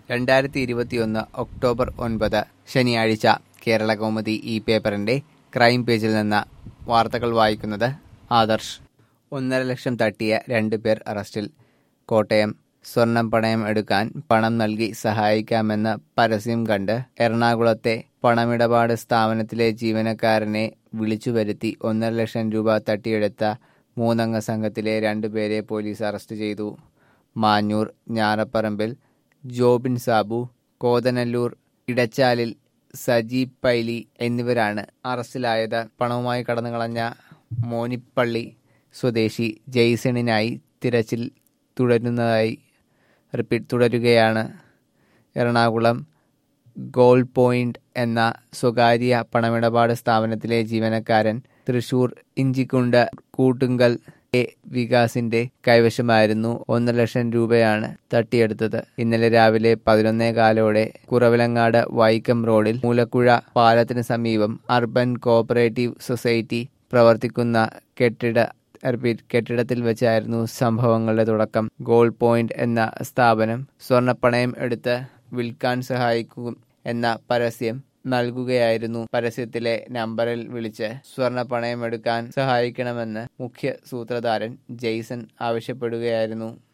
രണ്ടായിരത്തി ഇരുപത്തിയൊന്ന് ഒക്ടോബർ ഒൻപത് ശനിയാഴ്ച കേരള കൗമുദി ഈ പേപ്പറിന്റെ ക്രൈം പേജിൽ നിന്ന് വാർത്തകൾ വായിക്കുന്നത് ആദർശ് ഒന്നര ലക്ഷം തട്ടിയ രണ്ടുപേർ അറസ്റ്റിൽ കോട്ടയം സ്വർണം പണയം എടുക്കാൻ പണം നൽകി സഹായിക്കാമെന്ന പരസ്യം കണ്ട് എറണാകുളത്തെ പണമിടപാട് സ്ഥാപനത്തിലെ ജീവനക്കാരനെ വിളിച്ചു വരുത്തി ഒന്നര ലക്ഷം രൂപ തട്ടിയെടുത്ത മൂന്നംഗ സംഘത്തിലെ രണ്ടുപേരെ പോലീസ് അറസ്റ്റ് ചെയ്തു മാഞ്ഞൂർ ഞാറപ്പറമ്പിൽ ജോബിൻ സാബു കോതനല്ലൂർ ഇടച്ചാലിൽ സജീബ് പൈലി എന്നിവരാണ് അറസ്റ്റിലായത് പണവുമായി കടന്നുകളഞ്ഞ മോനിപ്പള്ളി സ്വദേശി ജെയ്സണിനായി തിരച്ചിൽ തുടരുന്നതായി റിപ്പീറ്റ് തുടരുകയാണ് എറണാകുളം ഗോൾഡ് പോയിന്റ് എന്ന സ്വകാര്യ പണമിടപാട് സ്ഥാപനത്തിലെ ജീവനക്കാരൻ തൃശൂർ ഇഞ്ചിക്കുണ്ട് കൂട്ടുങ്കൽ എ വികാസിന്റെ കൈവശമായിരുന്നു ഒന്നര ലക്ഷം രൂപയാണ് തട്ടിയെടുത്തത് ഇന്നലെ രാവിലെ പതിനൊന്നേ കാലോടെ കുറവിലങ്ങാട് വൈക്കം റോഡിൽ മൂലക്കുഴ പാലത്തിന് സമീപം അർബൻ കോഓപ്പറേറ്റീവ് സൊസൈറ്റി പ്രവർത്തിക്കുന്ന കെട്ടിട റിപ്പീറ്റ് കെട്ടിടത്തിൽ വെച്ചായിരുന്നു സംഭവങ്ങളുടെ തുടക്കം ഗോൾഡ് പോയിന്റ് എന്ന സ്ഥാപനം സ്വർണ്ണപ്പണയം എടുത്ത് വിൽക്കാൻ സഹായിക്കും എന്ന പരസ്യം നൽകുകയായിരുന്നു പരസ്യത്തിലെ നമ്പറിൽ വിളിച്ച് സ്വർണ്ണ പണയം എടുക്കാൻ സഹായിക്കണമെന്ന് മുഖ്യ സൂത്രധാരൻ ജെയ്സൺ ആവശ്യപ്പെടുകയായിരുന്നു